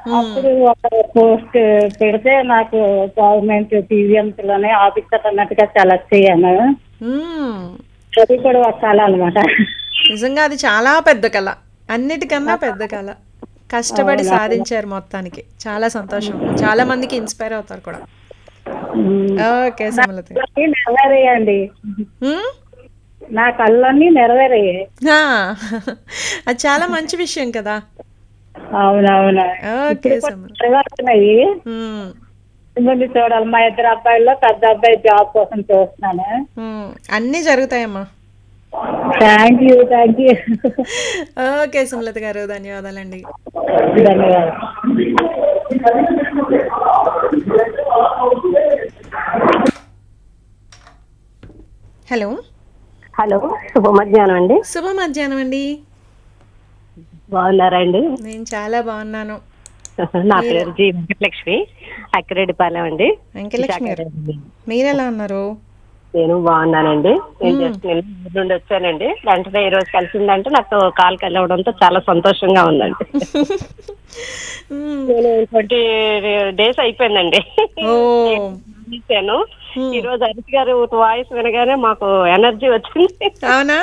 అప్పుడు ఒక పోస్ట్ పెడితే నాకు గవర్నమెంట్ టీవీఎంస్ లోనే ఆఫీసర్ అన్నట్టుగా సెలెక్ట్ అయ్యాను మ్మ్. అది కూడా ఒక కళ అనమాట నిజంగా అది చాలా పెద్ద కళ అన్నిటికన్నా పెద్ద కళ కష్టపడి సాధించారు మొత్తానికి చాలా సంతోషం చాలా మందికి ఇన్స్పైర్ అవుతారు కూడా ఓకే సుమలత నెరవేరయ్యండి మ్మ్? నా కళ్ళన్నీ నెరవేరయ్యాయి ఆ, అది చాలా మంచి విషయం కదా అవునవును ఓకే సుమల నెరవేరుతున్నాయి మ్మ్. ముందు చూడాలి మా ఇద్దరు అబ్బాయిల్లో పెద్ద అబ్బాయి జాబ్ కోసం చూస్తున్నాను మ్మ్. అన్నీ జరుగుతాయమ్మా thank you thank you okay Sumalatha గారు ధన్యవాదాలండి ధన్యవాదాలు హలో హలో శుభ మధ్యాహ్నం అండి శుభ మధ్యాహ్నం అండి బాగున్నారా అండి నేను చాలా బాగున్నాను నా పేరు జి వెంకటలక్ష్మి అక్కిరెడ్డిపాలెం అండి వెంకటలక్ష్మి గారు మీరు ఎలా ఉన్నారు నేను బాగున్నానండి నేను జస్ట్ నేను ఊరు నుండి వచ్చానండి వెంటనే ఈ రోజు కలిసిందంటే నాకు కాల్ కలవడంతో చాలా సంతోషంగా ఉందండి మ్మ్. నేను ట్వంటీ డేస్ అయిపోయిందండి ఓ చూశాను ఈ రోజు అరిసి గారు వాయిస్ వినగానే మాకు ఎనర్జీ వచ్చింది అవునా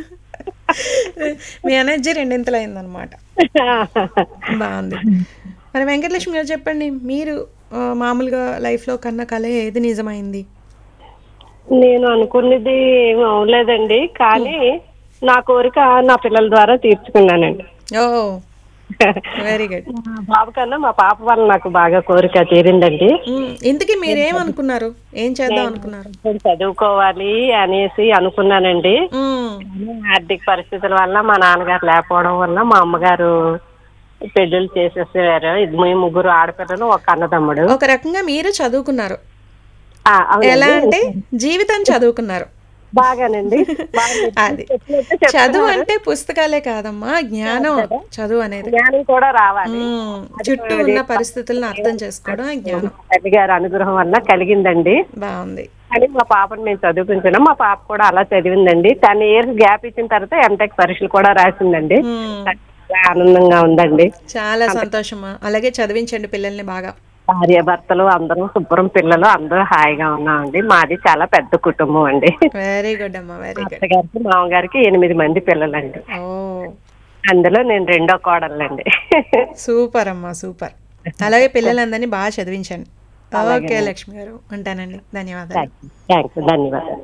మీ ఎనర్జీ రెండింతలు అయిందనమాట బాగుంది మరి వెంకటలక్ష్మి గారు చెప్పండి మీరు ఆ, మామూలుగా లైఫ్లో కన్నా కళ ఏది నిజమైంది నేను అనుకున్నది ఏమి అవలేదండి కానీ నా కోరిక నా పిల్లల ద్వారా తీర్చుకున్నానండి ఓ వెరీ గుడ్ మా బాబు కన్నా మా పాప వల్ల నాకు బాగా కోరిక తీరిందండి ఇంతకీ మీరేమనుకున్నారు ఏం చేద్దాం అనుకున్నారు కొంచెం చదువుకోవాలి అనేసి అనుకున్నానండి మ్మ్. కానీ ఆర్థిక పరిస్థితుల వల్ల మా నాన్నగారు లేకపోవడం వల్ల మా అమ్మగారు పెళ్ళిళ్ళు చేసేసారు ఇది మేము ముగ్గురు ఆడపిల్లలు ఒక అన్నదమ్ముడు ఒక రకంగా మీరు చదువుకున్నారు ఆ, అవునండి. ఎలా అంటే జీవితం చదువుకున్నారు బాగానండి బాగా అది చదువు అంటే పుస్తకాలే కాదమ్మా జ్ఞానం చదువు అనేది జ్ఞానం కూడా రావాలి మ్మ్. చుట్టూ ఉన్న పరిస్థితులను అర్థం చేసుకోవడం జ్ఞానం తల్లి గారి అనుగ్రహం వల్ల కలిగిందండి బాగుంది కానీ మా పాపను మేము చదివించినాం మా పాప కూడా అలా చదివిందండి టెన్ ఇయర్స్ గ్యాప్ ఇచ్చిన తర్వాత ఎంటెక్ పరీక్షలు కూడా రాసిందండి మ్మ్. చాలా ఆనందంగా ఉందండి చాలా సంతోషమా అలాగే చదివించండి పిల్లల్ని బాగా భార్య భర్తలు అందరూ శుభ్రం పిల్లలు అందరూ హాయిగా ఉన్నామండి మాది చాలా పెద్ద కుటుంబం అండి వెరీ గుడ్ అమ్మా వెరీ గుడ్ అత్తగారికి మామగారికి ఎనిమిది మంది పిల్లలండి ఓ అందులో నేను రెండో కోడలండి సూపర్ అమ్మా సూపర్ అలాగే పిల్లలందరినీ బాగా చదివించండి ఓకే లక్ష్మి గారు ఉంటానండి ధన్యవాదాలు థ్యాంక్స్ ధన్యవాదాలు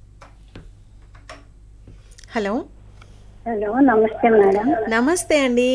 హలో హలో నమస్తే మేడం నమస్తే అండి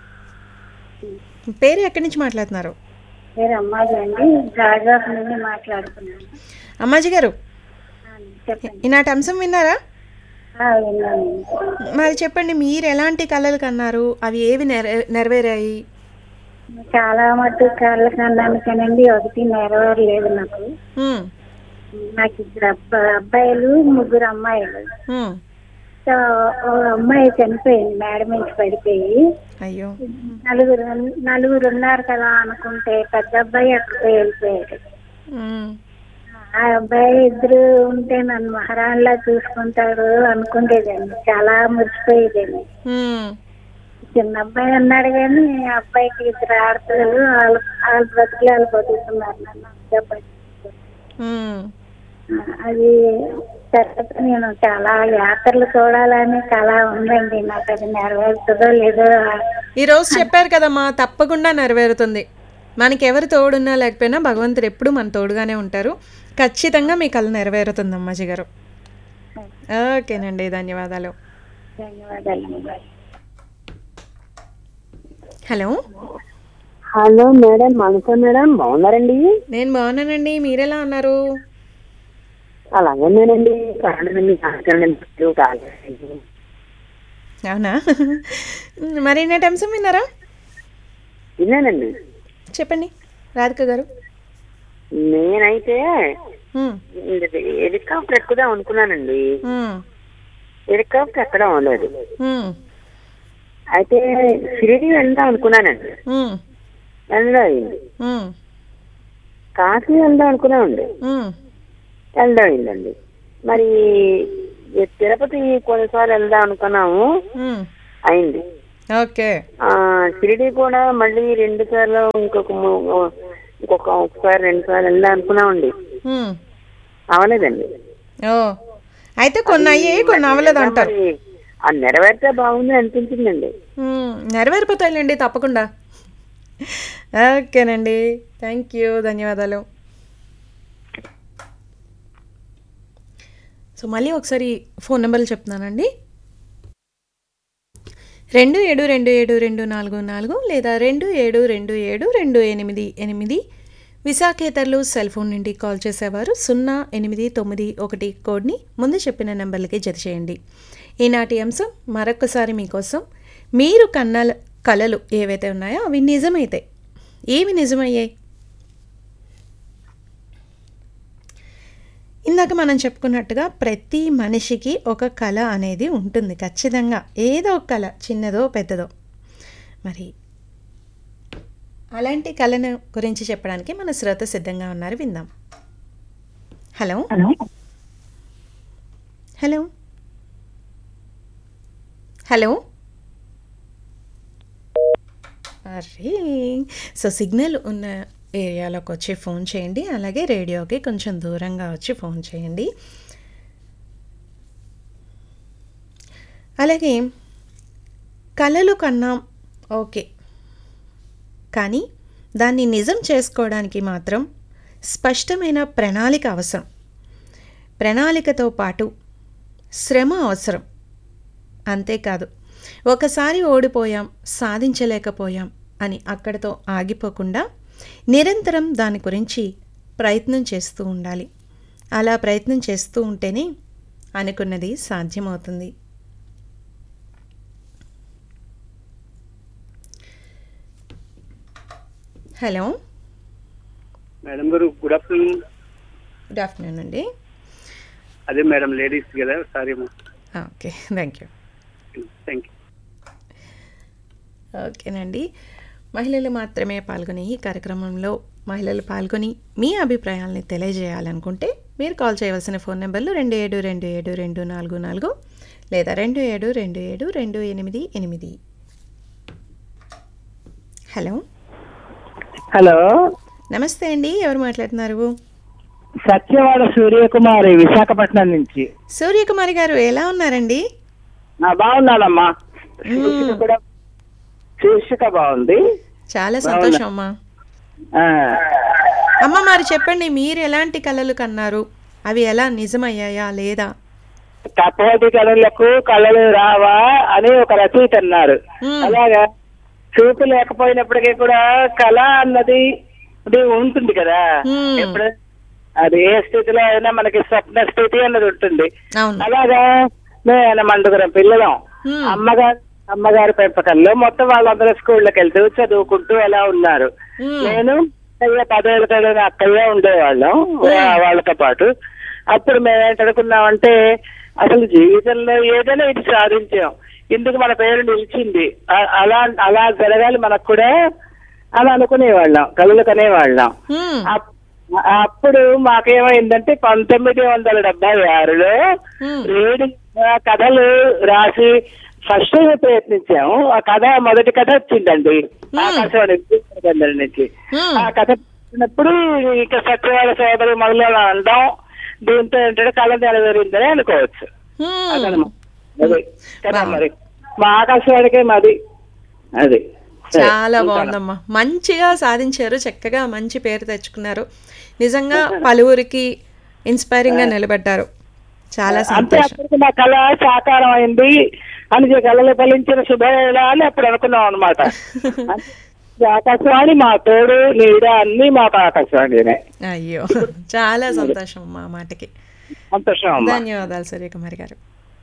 పేరు ఎక్కడి నుంచి మాట్లాడుతున్నారు పేరు అమ్మాయి అండి జాగ్రత్త నుండి మాట్లాడుతున్నాను అమ్మాజీ గారు చెప్పండి ఈనాటి అంశం విన్నారా ఆ, విన్నాను మరి చెప్పండి మీరు ఎలాంటి కళలు కన్నారు అవి ఏవి నెర నెరవేరాయి చాలా మటు కళ్ళ కన్నానికేనండి ఒకటి నెరవేరలేదు నాకు మ్మ్. నాకు ఇద్దరు అబ్బా అబ్బాయిలు ముగ్గురు అమ్మాయిలు మ్మ్. సో ఓ అమ్మాయి చనిపోయింది మేడ నుంచి పడిపోయి అయ్యో నలుగురు నలుగురు ఉన్నారు కదా అనుకుంటే పెద్ద అబ్బాయి అక్కడికి వెళ్ళిపోయాడు మ్మ్. ఆ అబ్బాయి ఇద్దరు ఉంటే నన్ను మహారాణిలా చూసుకుంటాడు అనుకునేదండి చాలా మురిసిపోయేదండి మ్మ్. చిన్న అబ్బాయి అన్నాడు కానీ ఆ అబ్బాయికి ఇద్దరు ఆడపిల్లలు వాళ్ళ వాళ్ళ బ్రతుకులు వాళ్ళు బతుకుతున్నారు నన్ను అంతా పట్టించుకోరు. మ్మ్. ఆ, అది తర్వాత నేను చాలా యాత్రలు చూడాలని కళ ఉందండి నాకు అది నెరవేరుతుందో లేదో ఈ రోజు చెప్పారు కదమ్మా తప్పకుండా నెరవేరుతుంది మనకి ఎవరు తోడున్నా లేకపోయినా భగవంతుడు ఎప్పుడు మన తోడుగానే ఉంటారు ఖచ్చితంగా మీ కళ నెరవేరుతుంది అమ్మాజీ గారు ఓకేనండి ధన్యవాదాలు ధన్యవాదాలు hello hello madam Manasa madam బాగున్నారండి నేను బాగున్నానండి మీరెలా ఉన్నారు అలాగేనండి కాదండి కాదు అవునా మరి నేటి అంశం విన్నారా విన్నానండి చెప్పండి రాధిక గారు నేనైతే ఉమ్, హెలికాప్టర్ ఎక్కుదాం అనుకున్నానండి ఉమ్, హెలికాప్టర్ ఎక్కడం అవ్వలేదు ఉమ్, అయితే షిరిడి వెళ్దాం అనుకున్నానండి ఉమ్, వెళ్దాం అయింది ఉమ్, కాశీ వెళ్దాం అనుకున్నామండి ఉమ్, వెళ్దాం అయిందండి మరి ఈ తిరుపతి కొన్నిసార్లు వెళ్దాం అనుకున్నాము ఉమ్. అయింది ఓకే ఆ, షిరిడి కూడా మళ్ళీ రెండు సార్లు ఇంకొక ము- ఇంకొక ఒకసారి రెండు సార్లు వెళ్ళా అనుకున్నామండి హ్మ్. అవలేదండి ఓ అయితే కొన్ని అయ్యాయి కొన్ని అవ్వలేదు అంటారు మరి ఆ నెరవేరితే బాగుంది అనిపించిందండి హ్మ్. నెరవేరిపోతాయిలేండి తప్పకుండా ఓకేనండి థ్యాంక్ యూ ధన్యవాదాలు సో మళ్ళీ ఒకసారి ఫోన్ నెంబర్లు చెప్తున్నానండి రెండు ఏడు రెండు ఏడు రెండు నాలుగు నాలుగు లేదా రెండు ఏడు రెండు ఏడు రెండు ఎనిమిది ఎనిమిది విశాఖేతరులు సెల్ ఫోన్ నుండి కాల్ చేసేవారు సున్నా ఎనిమిది తొమ్మిది ఒకటి కోడ్ని ముందు చెప్పిన నెంబర్లకి జత చేయండి ఈనాటి అంశం మరొకసారి మీకోసం మీరు కన్నాల కళలు ఏవైతే ఉన్నాయో అవి నిజమైతే ఏవి నిజమయ్యాయి ఇందాక మనం చెప్పుకున్నట్టుగా ప్రతి మనిషికి ఒక కళ అనేది ఉంటుంది ఖచ్చితంగా ఏదో ఒక కళ చిన్నదో పెద్దదో మరి అలాంటి కళను గురించి చెప్పడానికి మన శ్రోత సిద్ధంగా ఉన్నారు విందాం హలో హలో హలో అరే సో సిగ్నల్ ఉన్న ఏరియాలోకి వచ్చి ఫోన్ చేయండి అలాగే రేడియోకి కొంచెం దూరంగా వచ్చి ఫోన్ చేయండి అలాగే కళలు కన్నాం ఓకే కానీ దాన్ని నిజం చేసుకోవడానికి మాత్రం స్పష్టమైన ప్రణాళిక అవసరం ప్రణాళికతో పాటు శ్రమ అవసరం అంతేకాదు ఒకసారి ఓడిపోయాం సాధించలేకపోయాం అని అక్కడితో ఆగిపోకుండా నిరంతరం దాని గురించి ప్రయత్నం చేస్తూ ఉండాలి అలా ప్రయత్నం చేస్తూ ఉంటేనే అనుకున్నది సాధ్యమవుతుంది హలో మేడం గారు గుడ్ ఆఫ్టర్నూన్ గుడ్ ఆఫ్టర్నూన్ అండి అదే మేడం లేడీస్ కదా sorry okay thank you thank you ఓకేనండి మహిళలు మాత్రమే పాల్గొనే ఈ కార్యక్రమంలో మహిళలు పాల్గొని మీ అభిప్రాయాలని తెలియజేయాలనుకుంటే మీరు కాల్ చేయవలసిన ఫోన్ నెంబర్లు రెండు ఏడు రెండు ఏడు రెండు నాలుగు నాలుగు లేదా రెండు ఏడు రెండు ఏడు రెండు ఎనిమిది ఎనిమిది హలో హలో నమస్తే అండి ఎవరు మాట్లాడుతున్నారు సత్యవాడ సూర్యకుమారి విశాఖపట్నం నుంచి సూర్యకుమారి గారు ఎలా ఉన్నారండి నా బాగున్నానమ్మా శీర్షిక కూడా శీర్షిక బాగుంది చాలా సంతోషం అమ్మా ఆ, అమ్మ మరి చెప్పండి మీరు ఎలాంటి కళలు కన్నారు అవి ఎలా నిజమయ్యాయా లేదా కపోటి కళలకు కళలు రావా అని ఒక రచయిత అన్నారు మ్మ్. అలాగా చూపు లేకపోయినప్పటికీ కూడా కళ అన్నది అది ఉంటుంది కదా మ్మ్. ఎప్పుడు అది ఏ స్థితిలో అయినా మనకి స్వప్న స్థితి అన్నది ఉంటుంది అవును అలాగా నేను మండుగురం పిల్లలం మ్మ్. అమ్మగారు అమ్మగారి పెంపకంలో మొత్తం వాళ్ళందరూ స్కూళ్ళకి వెళ్తూ చదువుకుంటూ ఎలా ఉన్నారు మ్మ్. నేను అయ్యే పదేళ్ళ చదివిన అక్కయ్య ఉండేవాళ్ళం వా- వాళ్ళతో పాటు అప్పుడు మేము ఏంటనుకున్నామంటే అసలు జీవితంలో ఏదైనా ఇది సాధించాం ఇందుకు మన పేరు నిలిచింది అ- అలా అలా జరగాలి మనకు కూడా అని అనుకునేవాళ్ళం కళ్ళు కనేవాళ్ళం మ్మ్. అప్- అప్పుడు మాకేమైందంటే పంతొమ్మిది వందల డెబ్బై ఆరులో మ్మ్. రీడింగ్ ఆ కథలు రాసి ఫస్ట్ ప్రయత్నించాము ఆ కథ మొదటి కథ వచ్చిందండి ఆకాశవాణి విజయనగరం నుంచి మ్మ్. ఆ కథ వచ్చినప్పుడు ఇక సత్యవాడ సోదరు మొదలు అనడం దీంతో ఏంటంటే కళ నెరవేరిందని అనుకోవచ్చు మ్మ్. అదనమాట. అది కదా బాగుంది. మరి మా ఆకాశవాణికే మాది అది సరే, చాలా ఉంటాను. బాగుందమ్మా మంచిగా సాధించారు చక్కగా మంచి పేరు తెచ్చుకున్నారు నిజంగా పలువురికి ఇన్స్పైరింగ్ గా నిలబడ్డారు చాలా అంతే సంతోషం అప్పటికి నా కళ సాకారం అయింది అని కళలు ఫలించిన శుభవేళ అని అప్పుడు అనుకున్నాం అనమాట ఆకాశవాణి మా తోడు నీడ అన్ని మాకు ఆకాశవాణినే అయ్యో చాలా సంతోషం అమ్మా ఆ మాటకి సంతోషం అమ్మా ధన్యవాదాలు సూర్యకుమారి గారు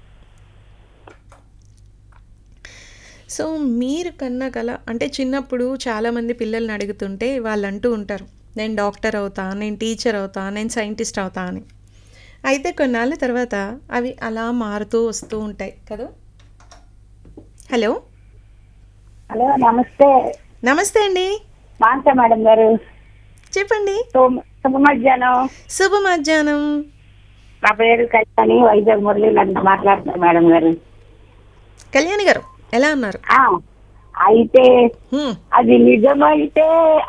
సో మీరు కన్న కళ అంటే చిన్నప్పుడు చాలామంది పిల్లల్ని అడుగుతుంటే వాళ్ళు అంటూ ఉంటారు నేను డాక్టర్ అవుతా నేను టీచర్ అవుతా నేను సైంటిస్ట్ అవుతా అని అయితే కొన్నాళ్ళ తర్వాత అవి అలా మారుతూ వస్తూ ఉంటాయి కదా హలో హలో నమస్తే నమస్తే అండి మాంస మేడం గారు చెప్పండి శుభ- శుభ మధ్యాహ్నం శుభ మధ్యాహ్నం నా పేరు కళ్యాణి వైజాగ్ మురళి నన్ను మాట్లాడుతున్నారు మేడం గారు కళ్యాణి గారు ఎలా ఉన్నారు ఆ, అయితే హ్మ్. అది నిజమైతే